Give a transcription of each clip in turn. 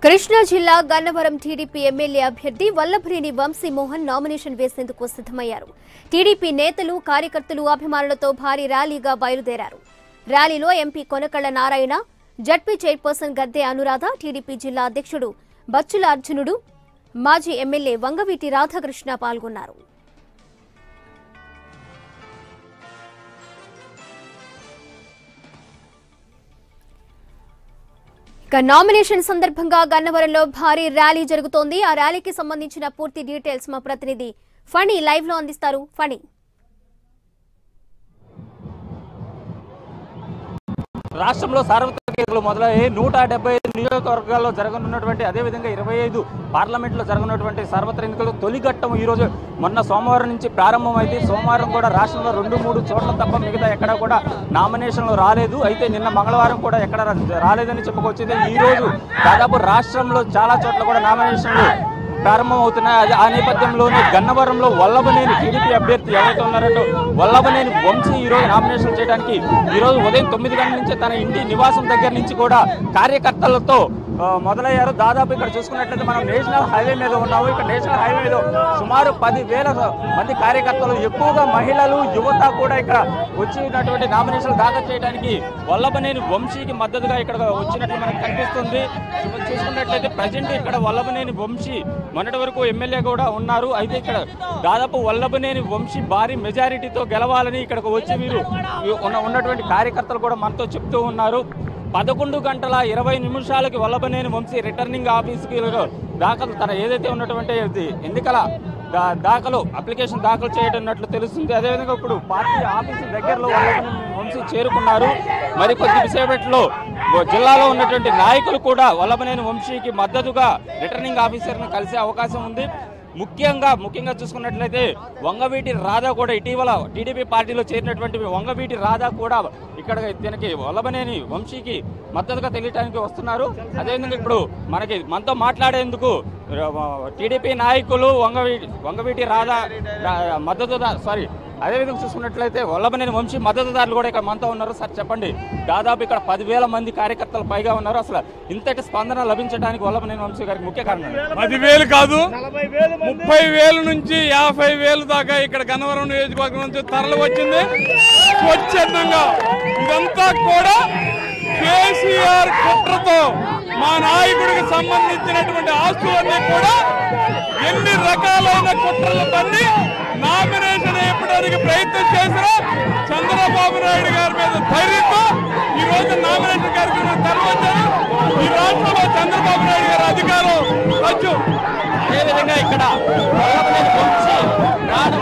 కృష్ణా జిల్లా Gannavaram TDP MLA అభ్యర్థి Vallabhaneni Vamsi Mohan nomination వేసేందుకు సిద్ధమయ్యారు టీడీపీ నేతలు కార్యకర్తలు అభిమానులతో భారీ ర్యాలీగా బయలుదేరారు ర్యాలీలో MP Konakalla Narayana ZP chairperson Gadde Anuradha TDP జిల్లా అధ్యక్షుడు బచ్చుల అర్జునుడు మాజీ ఎమ్మెల్యే వంగవీటి రాధాకృష్ణ పాల్గొన్నారు ఇక నామినేషన్ సందర్భంగా గన్నవరంలో భారీ ర్యాలీ జరుగుతోంది ఆ ర్యాలీకి సంబంధించిన పూర్తి డీటెయిల్స్ మా ప్రతినిధి ఫణి లైవ్ లో అందిస్తారు ఫణి రాష్ట్రంలో సార్వత్రిక ఎన్నికలు మొదలయ్యి నూట డెబ్బై ఐదు నియోజకవర్గాల్లో జరగనున్నటువంటి అదేవిధంగా ఇరవై ఐదు పార్లమెంట్లో జరగనున్నటువంటి సార్వత్రిక ఎన్నికలు తొలి ఘట్టం ఈ రోజు మొన్న సోమవారం నుంచి ప్రారంభమైంది సోమవారం కూడా రాష్ట్రంలో రెండు మూడు చోట్ల తప్ప మిగతా ఎక్కడ కూడా నామినేషన్లు రాలేదు అయితే నిన్న మంగళవారం కూడా ఎక్కడ రా- రాలేదని చెప్పుకొచ్చింది ఈ రోజు దాదాపు రాష్ట్రంలో చాలా చోట్ల కూడా నామినేషన్లు ప్రారంభమవుతున్నాయి అది ఆ నేపథ్యంలోనే గన్నవరంలో వల్లభనేని టీడీపీ అభ్యర్థి ఎవరైతే ఉన్నారో వల్లభనేని వంశీ ఈ రోజు నామినేషన్ చేయడానికి ఈ రోజు ఉదయం తొమ్మిది గంటల నుంచి తన ఇంటి నివాసం దగ్గర నుంచి కూడా కార్యకర్తలతో ఆ, మొదలయ్యారు దాదాపు ఇక్కడ చూసుకున్నట్లయితే మనం నేషనల్ హైవే మీద ఉన్నాము ఇక్కడ నేషనల్ హైవేలో సుమారు పది వేల మంది కార్యకర్తలు ఎక్కువగా మహిళలు యువత కూడా ఇక్కడ వచ్చినటువంటి నామినేషన్లు దాఖలు చేయడానికి వల్లభనేని వంశీకి మద్దతుగా ఇక్కడ వచ్చినట్లు మనకు కనిపిస్తుంది చూ- చూసుకున్నట్లయితే ప్రజెంట్ ఇక్కడ వల్లభనేని వంశీ మొన్నటి వరకు ఎమ్మెల్యే కూడా ఉన్నారు అయితే ఇక్కడ దాదాపు వల్లభనేని వంశీ భారీ మెజారిటీతో గెలవాలని ఇక్కడికి వచ్చి వీరు ఉన్న ఉన్నటువంటి కార్యకర్తలు కూడా మనతో చెప్తూ ఉన్నారు పదకొండు గంటల ఇరవై నిమిషాలకి వల్లభనేని వంశీ రిటర్నింగ్ ఆఫీస్కి దాఖలు తన ఏదైతే ఉన్నటువంటి ఇది ఎన్నికల దా- దాఖలు అప్లికేషన్ దాఖలు చేయనున్నట్లు తెలుస్తుంది అదేవిధంగా ఇప్పుడు పార్టీ ఆఫీసు దగ్గరలో వల్లభనేని వంశీ చేరుకున్నారు మరి కొద్ది సేపట్లో జిల్లాలో ఉన్నటువంటి నాయకులు కూడా వల్లభనేని వంశీకి మద్దతుగా రిటర్నింగ్ ఆఫీసర్ను కలిసే అవకాశం ఉంది ముఖ్యంగా ముఖ్యంగా చూసుకున్నట్లయితే వంగవీటి రాధా కూడా ఇటీవల టీడీపీ పార్టీలో చేరినటువంటి వంగవీటి రాధా కూడా ఇక్కడ దీనికి వల్లభనేని వంశీకి మద్దతుగా తెలియటానికి వస్తున్నారు అదేవిధంగా ఇప్పుడు మనకి మనతో మాట్లాడేందుకు టీడీపీ నాయకులు వంగవీటి వంగవీటి రాధా రా- మద్దతు సారీ అదేవిధంగా చూసుకున్నట్లయితే వల్లభనేని వంశీ మద్దతుదారులు కూడా ఇక్కడ మనతో ఉన్నారు సార్ చెప్పండి దాదాపు ఇక్కడ పదివేల మంది కార్యకర్తలు పైగా ఉన్నారు అసలు ఇంతటి స్పందన లభించడానికి వల్లభనేని వంశీ గారికి ముఖ్య కారణం ఏంటి? పదివేలు కాదు ముప్పై వేలు నుంచి యాభై వేలు దాకా ఇక్కడ గన్నవరం నియోజకవర్గం నుంచి తరలి వచ్చింది స్వచ్ఛందంగా ఇదంతా కూడా కేసీఆర్ కుట్రతో మా నాయకుడికి సంబంధించినటువంటి ఆస్తులన్నీ కూడా ఎన్ని రకాలైన కుట్రలు పన్ని నామినేషన్ వేయడానికి ప్రయత్నం చేసినా చంద్రబాబు నాయుడు గారి మీద ధైర్యంతో ఈ రోజు నామినేషన్ కార్యక్రమం తరలించారు ఈ రాష్ట్రంలో చంద్రబాబు నాయుడు గారి అధికారం వచ్చు అదేవిధంగా ఇక్కడ వల్లభనేని వంశీ రాను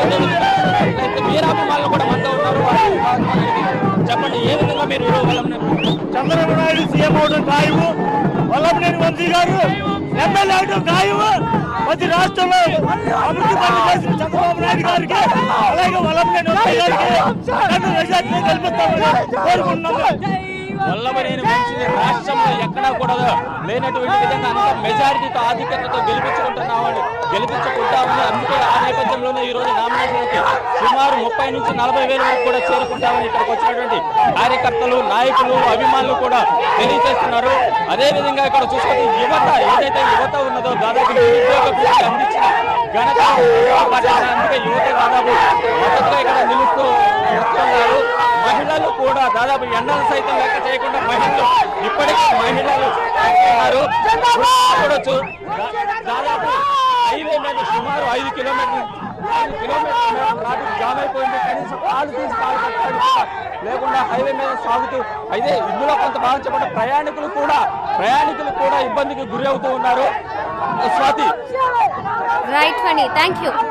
మిత్రులు వీరాభిమానులు కూడా మనతో ఉన్నారు వారు చెప్పండి ఏ విధంగా మీరు వల్లభనేని చంద్రబాబు నాయుడు సీఎం అవడం ఖాయము వల్లభనేని వంశీ గారు ఎమ్మెల్యే అవడం ఖాయము ప్రతి రాష్ట్రంలో అభివృద్ధి పనులు చేసిన చంద్రబాబు నాయుడు గారికి అలాగే వల్లభనేని వంశీ గారికి నన్ను మెజార్టీ కల్పిస్తామని కోరుకుంటున్నాము వల్లభనేని వంశీని రాష్ట్రంలో ఎక్కడా కూడా లేనటువంటి విధంగా అంత మెజారిటీతో ఆధిక్యతతో గెలిపించుకుంటున్నామని గెలిపించుకుంటామని అందుకే ఆ నేపథ్యంలోనే ఈ రోజు నామినేషన్కి సుమారు ముప్పై నుంచి నలభై వేల వరకు కూడా చేరుకుంటామని ఇక్కడికి వచ్చినటువంటి కార్యకర్తలు నాయకులు అభిమానులు కూడా తెలియజేస్తున్నారు అదే విధంగా ఇక్కడ చూసుకుంటే యువత ఏదైతే యువత ఉన్నదో దాదాపు నిరుద్యోగ వృత్తి అందించిన ఘనత అందుకే యువత దాదాపు మద్దతుగా ఇక్కడ నిలుస్తూ వస్తున్నారు మహిళలు కూడా దాదాపు ఎండలు సైతం లెక్క చేయకుండా మహిళలు ఇప్పటికీ మహిళలు ఉన్నారు. చూడొచ్చు దా- దాదాపు హైవే మీద సుమారు ఐదు కిలోమీటర్లు ఐదు కిలోమీటర్ల మేర ట్రాఫిక్ జామ్ అయిపోయింది కనీసం కాలు తీసి కాలు పెట్టడానికి కూడా లేకుండా హైవే మీద సాగుతూ అయితే ఇందులో కొంత భాగం చెప్పండి ప్రయాణికులు కూడా ప్రయాణికులు కూడా ఇబ్బందికి గురి అవుతూ ఉన్నారు Swathi right Phani thank you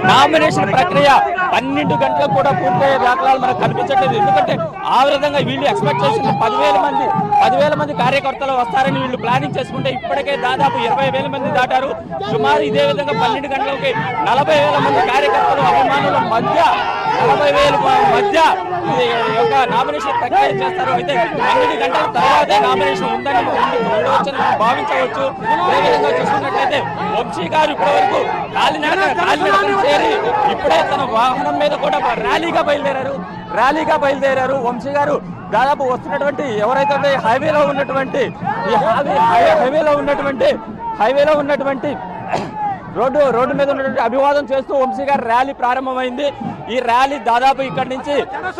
nomination ప్రక్రియ పన్నెండు గంటలకు కూడా పూర్తయ్యే దాఖలాలు మనకు కనిపించట్లేదు ఎందుకంటే ఆ విధంగా వీళ్ళు ఎక్స్పెక్ట్ చేసిన పదివేల మంది పదివేల మంది కార్యకర్తలు వస్తారని వీళ్ళు ప్లానింగ్ చేసుకుంటే ఇప్పటికే దాదాపు ఇరవై వేల మంది దాటారు సుమారు ఇదే విధంగా పన్నెండు గంటలకి నలభై వేల మంది కార్యకర్తలు అభిమానుల మధ్య నలభై వేల మధ్య ఈ యొక్క నామినేషన్ ప్రక్రియ చేస్తారు అయితే పన్నెండు గంటల తర్వాతే నామినేషన్ ఉందని ఉండవచ్చని మనం భావించవచ్చు అదే విధంగా చూసుకున్నట్లయితే వంశీ గారు ఇప్పటివరకు కాలినడక కాలినడకన చేరి ఇప్పుడే తన వాహనం మీద కూడా ర్యాలీగా బయలుదేరారు ర్యాలీగా బయలుదేరారు వంశీ గారు దాదాపు వస్తున్నటువంటి ఎవరైతే ఉంటే హైవేలో ఉన్నటువంటి ఈ హైవే హై- హైవేలో ఉన్నటువంటి హైవేలో ఉన్నటువంటి రోడ్డు రోడ్డు మీద ఉన్నటువంటి అభివాదం చేస్తూ వంశీ గారి ర్యాలీ ప్రారంభమైంది ఈ ర్యాలీ దాదాపు ఇక్కడి నుంచి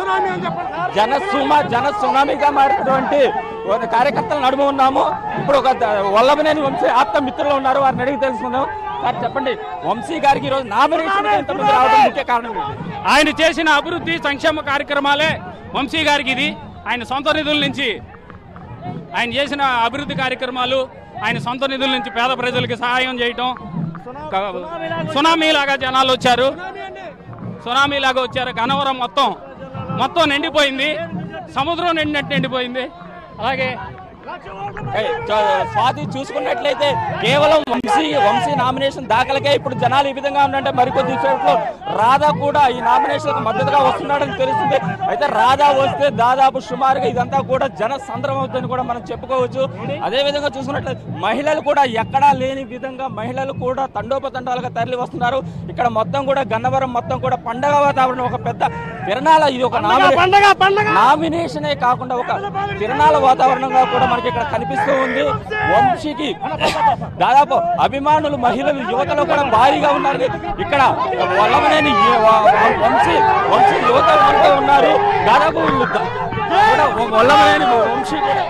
జన సుమా జన సునామీగా మారినటువంటి ఒక కార్యకర్తల నడుమ ఉన్నాము ఇప్పుడు ఒక ద- వల్లభనేని వంశీ ఆప్త మిత్రులు ఉన్నారు వారిని అడిగి తెలుసుకుందాం సార్ చెప్పండి వంశీ గారికి ఈరోజు నామినేషన్ ఇంతమంది రావడం ముఖ్య కారణం ఏంటి? ఆయన చేసిన అభివృద్ధి సంక్షేమ కార్యక్రమాలే వంశీ గారికి ఇది ఆయన సొంత నిధుల నుంచి ఆయన చేసిన అభివృద్ధి కార్యక్రమాలు ఆయన సొంత నిధుల నుంచి పేద ప్రజలకి సహాయం చేయటం క- సునామీ లాగా జనాలు వచ్చారు సునామీ లాగా వచ్చారు గనవరం మొత్తం మొత్తం నిండిపోయింది సముద్రం నిండినట్టు నిండిపోయింది అలాగే ఏయ్, చ- స్వాతి చూసుకున్నట్లయితే కేవలం వంశీ వంశీ నామినేషన్ దాఖలకే ఇప్పుడు జనాలు ఈ విధంగా ఉందంటే మరికొద్ది సేపట్లో రాధా కూడా ఈ నామినేషన్ మద్దతుగా వస్తున్నాడని తెలుస్తుంది అయితే రాధా వస్తే దాదాపు సుమారుగా ఇదంతా కూడా జన సంద్రం అవుతుందని కూడా మనం చెప్పుకోవచ్చు అదే విధంగా చూసుకున్నట్లయితే మహిళలు కూడా ఎక్కడా లేని విధంగా మహిళలు కూడా తండోపతండాలుగా తరలి వస్తున్నారు ఇక్కడ మొత్తం కూడా గన్నవరం మొత్తం కూడా పండగ వాతావరణం ఒక పెద్ద తిరణాల ఇది ఒక నామినే- నామినేషనే కాకుండా ఒక తిరణాల వాతావరణంగా కూడా మనకి ఇక్కడ కనిపిస్తూ ఉంది వంశీకి దాదాపు అభిమానులు మహిళలు యువతలో కూడా భారీగా ఉన్నారు ఇక్కడ వల్లమనేని ఈ వ- వ- వంశీ వంశీ యువత అంతా ఉన్నారు దాదాపు వీళ్ళు ద- కూడా వల్లమనేని వంశీ కూడా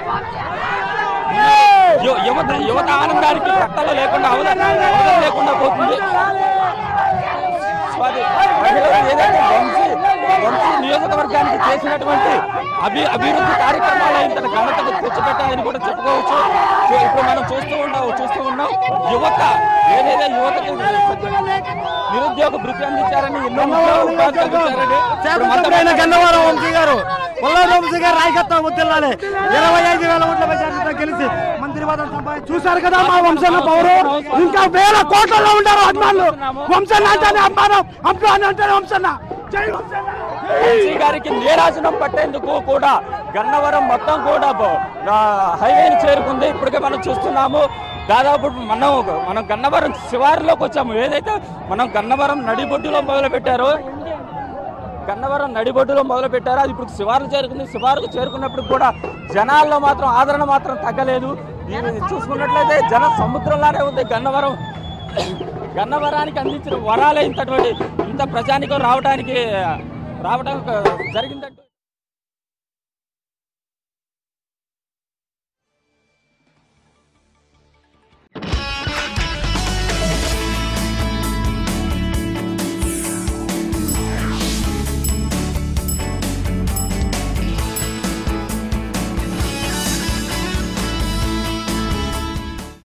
యు- యువత యువత ఆనందానికి ప్రక్కలో లేకుండా అవధ అవధం లేకుండా పోతుంది స్వాతి, మహిళలు ఏదైతే వంశీ వంశీ నియోజకవర్గానికి చేసినటువంటి అభి అభివృద్ధి కార్యక్రమాలు ఆయన తన ఘనతకు తెచ్చిపెట్టాయని కూడా చెప్పుకోవచ్చు సో ఇప్పుడు మనం చూస్తూ ఉన్నాం చూస్తూ ఉన్నాం యువత ఏదైతే యువతకు నిరుద్యోగ భృతి అందించారని ఎన్నో ఉద్యోగ ఉపాధి కల్పించారని ఇప్పుడు మొత్తం చేతపడిన గన్నవరం వంశీ గారు పొల్లం వంశీ గారు నాయకత్వం ముద్దిల్లాలి ఇరవై ఐదు వేల ఓట్ల మెజార్టీతో గెలిచి మంత్రి పదం సంపాదించి చూశారు కదా మా వంశన్న పౌరు ఇంకా వేల కోట్లలో ఉంటారు అభిమానులు వంశన్న అంటేనే అభిమానం అభిమానం అంటేనే వంశన్న జై వంశన్న వంశీ గారికి నీరాజనం పట్టేందుకు కూడా గన్నవరం మొత్తం కూడా బ- ఆ, హైవేని చేరుకుంది ఇప్పటికే మనం చూస్తున్నాము దాదాపు మనం మనం గన్నవరం శివారులోకి వచ్చాము ఏదైతే మనం గన్నవరం నడిబొడ్డులో మొదలు పెట్టారో గన్నవరం నడిబొడ్డులో మొదలు పెట్టారో అది ఇప్పుడు శివారు చేరుకుంది శివారుకు చేరుకున్నప్పుడు కూడా జనాల్లో మాత్రం ఆదరణ మాత్రం తగ్గలేదు ఇది చూసుకున్నట్లయితే జన సముద్రంలానే ఉంది గన్నవరం గన్నవరానికి అందించిన వరాలే ఇంతటువంటి ఇంత ప్రజానికం రావడానికి రావడం జరిగిందంటూ